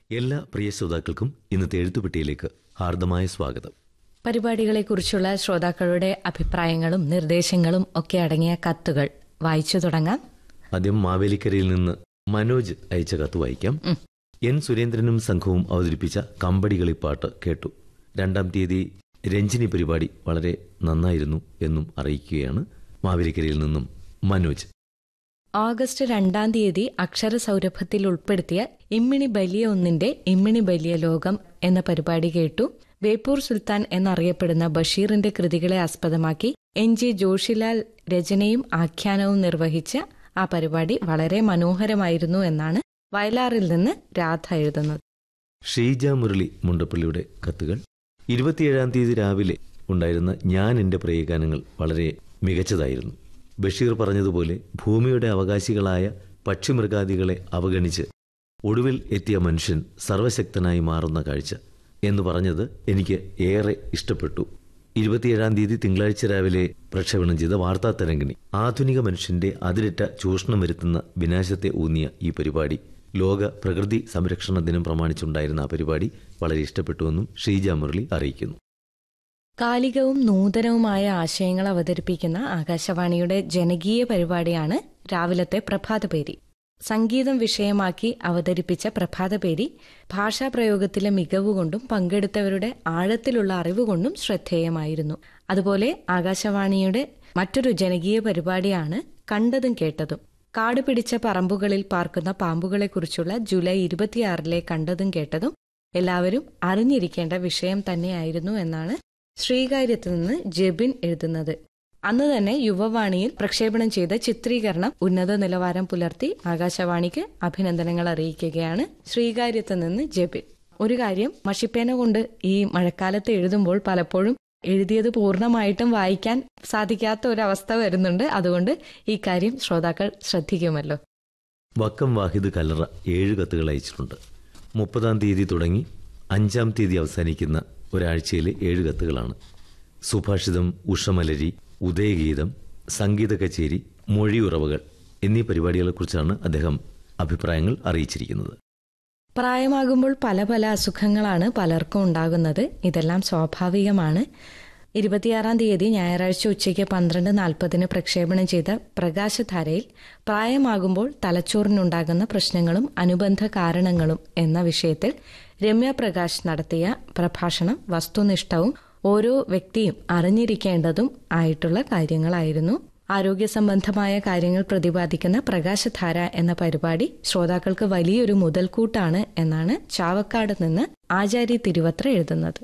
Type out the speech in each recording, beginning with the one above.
എല്ലാ പ്രിയ ശ്രോതാക്കൾക്കും ഇന്നത്തെ എഴുത്തുപെട്ടിയിലേക്ക് ഹാർദമായ സ്വാഗതം പരിപാടികളെക്കുറിച്ചുള്ള ശ്രോതാക്കളുടെ അഭിപ്രായങ്ങളും നിർദ്ദേശങ്ങളും ഒക്കെ അടങ്ങിയ കത്തുകൾ വായിച്ചു തുടങ്ങാം ആദ്യം മാവേലിക്കരയിൽ നിന്ന് മനോജ് അയച്ച കത്ത് വായിക്കാം ഉം. എൻ സുരേന്ദ്രനും സംഘവും അവതരിപ്പിച്ച കമ്പടികളിപ്പാട്ട് കേട്ടു രണ്ടാം തീയതി രഞ്ജിനി പരിപാടി വളരെ നന്നായിരുന്നു എന്നും അറിയിക്കുകയാണ് മാവേലിക്കരയിൽ നിന്നും മനോജ് ഓഗസ്റ്റ് രണ്ടാം തീയതി അക്ഷരസൗരഭത്തിൽ ഉൾപ്പെടുത്തിയ ഇമ്മിണി ബലിയ ഒന്നിന്റെ ഇമ്മിണി ബലിയ ലോകം എന്ന പരിപാടി കേട്ടു ബേപ്പൂർ സുൽത്താൻ എന്നറിയപ്പെടുന്ന ബഷീറിന്റെ കൃതികളെ ആസ്പദമാക്കി എൻ ജെ ജോഷിലാൽ രചനയും ആഖ്യാനവും നിർവഹിച്ച ആ പരിപാടി വളരെ മനോഹരമായിരുന്നു എന്നാണ് വയലാറിൽ നിന്ന് രാധ എഴുതുന്നത് ഷീജ മുരളി മുണ്ടപ്പള്ളിയുടെ കത്തുകൾ ഇരുപത്തിയേഴാം തീയതി രാവിലെ ഉണ്ടായിരുന്ന ഞാൻ എന്റെ പ്രിയഗാനങ്ങൾ വളരെ മികച്ചതായിരുന്നു ബഷീർ പറഞ്ഞതുപോലെ ഭൂമിയുടെ അവകാശികളായ പക്ഷിമൃഗാദികളെ അവഗണിച്ച് ഒടുവിൽ എത്തിയ മനുഷ്യൻ സർവശക്തനായി മാറുന്ന കാഴ്ച എന്ന് പറഞ്ഞത് എനിക്ക് ഏറെ ഇഷ്ടപ്പെട്ടു ഇരുപത്തിയേഴാം തീയതി തിങ്കളാഴ്ച രാവിലെ പ്രക്ഷേപണം ചെയ്ത വാർത്താ തരംഗിണി ആധുനിക മനുഷ്യന്റെ അതിരറ്റ ചൂഷണം വരുത്തുന്ന വിനാശത്തെ ഊന്നിയ ഈ പരിപാടി ലോക പ്രകൃതി സംരക്ഷണ ദിനം പ്രമാണിച്ചുണ്ടായിരുന്ന ആ പരിപാടി വളരെ ഇഷ്ടപ്പെട്ടുവെന്നും ഷീജ മുരളി അറിയിക്കുന്നു കാലികവും നൂതനവുമായ ആശയങ്ങൾ അവതരിപ്പിക്കുന്ന ആകാശവാണിയുടെ ജനകീയ പരിപാടിയാണ് രാവിലത്തെ പ്രഭാതപേരി സംഗീതം വിഷയമാക്കി അവതരിപ്പിച്ച പ്രഭാതപേരി ഭാഷാപ്രയോഗത്തിലെ മികവുകൊണ്ടും പങ്കെടുത്തവരുടെ ആഴത്തിലുള്ള അറിവുകൊണ്ടും ശ്രദ്ധേയമായിരുന്നു അതുപോലെ ആകാശവാണിയുടെ മറ്റൊരു ജനകീയ പരിപാടിയാണ് കണ്ടതും കേട്ടതും കാട് പിടിച്ച പറമ്പുകളിൽ പാർക്കുന്ന പാമ്പുകളെക്കുറിച്ചുള്ള ജൂലൈ ഇരുപത്തിയാറിലെ കണ്ടതും കേട്ടതും എല്ലാവരും അറിഞ്ഞിരിക്കേണ്ട വിഷയം തന്നെയായിരുന്നു എന്നാണ് ശ്രീകാര്യത്ത് നിന്ന് ജെബിൻ എഴുതുന്നത് അന്ന് തന്നെ യുവവാണിയിൽ പ്രക്ഷേപണം ചെയ്ത ചിത്രീകരണം ഉന്നത നിലവാരം പുലർത്തി ആകാശവാണിക്ക് അഭിനന്ദനങ്ങൾ അറിയിക്കുകയാണ് ശ്രീകാര്യത്ത് നിന്ന് ജെബിൻ ഒരു കാര്യം മഷിപ്പേന കൊണ്ട് ഈ മഴക്കാലത്ത് എഴുതുമ്പോൾ പലപ്പോഴും എഴുതിയത് പൂർണ്ണമായിട്ടും വായിക്കാൻ സാധിക്കാത്ത ഒരവസ്ഥ വരുന്നുണ്ട് അതുകൊണ്ട് ഈ കാര്യം ശ്രോതാക്കൾ ശ്രദ്ധിക്കുമല്ലോ വക്കം വാഹിദ് കല്ലറ ഏഴ് കത്തുകൾ അയച്ചിട്ടുണ്ട് മുപ്പതാം തീയതി തുടങ്ങി അഞ്ചാം തീയതി അവസാനിക്കുന്ന ഒരാഴ്ചയിലെ ഏഴ് കത്തുകളാണ് സുഭാഷിതം ഉഷമലരി ഉദയഗീതം സംഗീത കച്ചേരി മൊഴിയുറവകൾ എന്നീ പരിപാടികളെക്കുറിച്ചാണ് അദ്ദേഹം അഭിപ്രായങ്ങൾ അറിയിച്ചിരിക്കുന്നത് പ്രായമാകുമ്പോൾ പല പല അസുഖങ്ങളാണ് പലർക്കും ഉണ്ടാകുന്നത് ഇതെല്ലാം സ്വാഭാവികമാണ് ഇരുപത്തിയാറാം തീയതി ഞായറാഴ്ച ഉച്ചയ്ക്ക് പന്ത്രണ്ട് നാൽപ്പതിന് പ്രക്ഷേപണം ചെയ്ത പ്രകാശധാരയിൽ പ്രായമാകുമ്പോൾ തലച്ചോറിനുണ്ടാകുന്ന പ്രശ്നങ്ങളും അനുബന്ധ കാരണങ്ങളും എന്ന വിഷയത്തിൽ രമ്യ പ്രകാശ് നടത്തിയ പ്രഭാഷണം വസ്തുനിഷ്ഠവും ഓരോ വ്യക്തിയും അറിഞ്ഞിരിക്കേണ്ടതും ആയിട്ടുള്ള കാര്യങ്ങളായിരുന്നു ആരോഗ്യ സംബന്ധമായ കാര്യങ്ങൾ പ്രതിപാദിക്കുന്ന പ്രകാശധാര എന്ന പരിപാടി ശ്രോതാക്കൾക്ക് വലിയൊരു മുതൽക്കൂട്ടാണ് എന്നാണ് ചാവക്കാട് നിന്ന് ആചാരി തിരുവത്ര എഴുതുന്നത്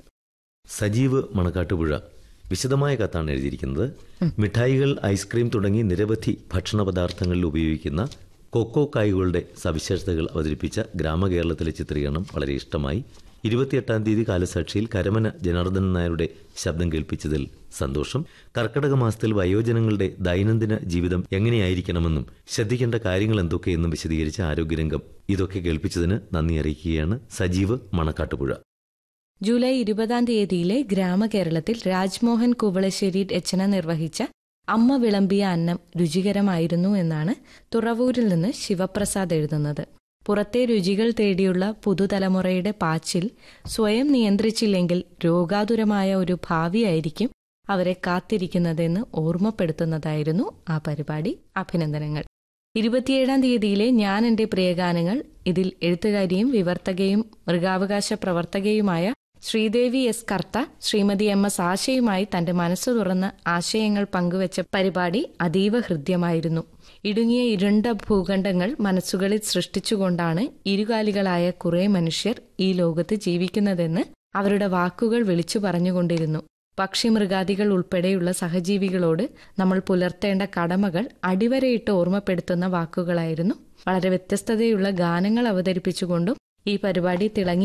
സജീവ് മണക്കാട്ടുപുഴ വിശദമായ കത്താണ് എഴുതിയിരിക്കുന്നത് മിഠായികൾ ഐസ്ക്രീം തുടങ്ങി നിരവധി ഭക്ഷണ പദാർത്ഥങ്ങളിൽ ഉപയോഗിക്കുന്ന കൊക്കോ കായ്കളുടെ സവിശേഷതകൾ അവതരിപ്പിച്ച ഗ്രാമകേരളത്തിലെ ചിത്രീകരണം വളരെ ഇഷ്ടമായി ഇരുപത്തിയെട്ടാം തീയതി കാലസാക്ഷിയിൽ കരമന ജനാർദ്ദനൻ നായരുടെ ശബ്ദം കേൾപ്പിച്ചതിൽ സന്തോഷം കർക്കടക മാസത്തിൽ വയോജനങ്ങളുടെ ദൈനംദിന ജീവിതം എങ്ങനെയായിരിക്കണമെന്നും ശ്രദ്ധിക്കേണ്ട കാര്യങ്ങൾ എന്തൊക്കെയെന്നും വിശദീകരിച്ച ആരോഗ്യരംഗം ഇതൊക്കെ കേൾപ്പിച്ചതിന് നന്ദി അറിയിക്കുകയാണ് സജീവ് മണക്കാട്ടുപുഴ ജൂലൈ ഇരുപതാം തീയതിയിലെ ഗ്രാമകേരളത്തിൽ രാജ്മോഹൻ കുവളശ്ശേരി രചന നിർവഹിച്ച അമ്മ വിളമ്പിയ അന്നം രുചികരമായിരുന്നു എന്നാണ് തുറവൂരിൽ നിന്ന് ശിവപ്രസാദ് എഴുതുന്നത് പുറത്തെ രുചികൾ തേടിയുള്ള പുതുതലമുറയുടെ പാച്ചിൽ സ്വയം നിയന്ത്രിച്ചില്ലെങ്കിൽ രോഗാതുരമായ ഒരു ഭാവിയായിരിക്കും അവരെ കാത്തിരിക്കുന്നതെന്ന് ഓർമ്മപ്പെടുത്തുന്നതായിരുന്നു ആ പരിപാടി അഭിനന്ദനങ്ങൾ ഇരുപത്തിയേഴാം തീയതിയിലെ ഞാൻ എന്റെ പ്രിയഗാനങ്ങൾ ഇതിൽ എഴുത്തുകാരിയും വിവർത്തകയും മൃഗാവകാശ പ്രവർത്തകയുമായ Sreedevi S Kartha Shrimati M S ആശയുമായി തന്റെ മനസ്സ് തുറന്ന് ആശയങ്ങൾ പങ്കുവച്ച പരിപാടി അതീവ ഹൃദ്യമായിരുന്നു ഇടുങ്ങിയ ഇരുണ്ട ഭൂഖണ്ഡങ്ങൾ മനസ്സുകളിൽ സൃഷ്ടിച്ചുകൊണ്ടാണ് ഇരുകാലികളായ കുറെ മനുഷ്യർ ഈ ലോകത്ത് ജീവിക്കുന്നതെന്ന് അവരുടെ വാക്കുകൾ വിളിച്ചു പറഞ്ഞുകൊണ്ടിരുന്നു പക്ഷിമൃഗാദികൾ ഉൾപ്പെടെയുള്ള സഹജീവികളോട് നമ്മൾ പുലർത്തേണ്ട കടമകൾ അടിവരയിട്ട് ഓർമ്മപ്പെടുത്തുന്ന വാക്കുകളായിരുന്നു വളരെ വ്യത്യസ്തതയുള്ള ഗാനങ്ങൾ അവതരിപ്പിച്ചുകൊണ്ടും ഈ പരിപാടി തിളങ്ങി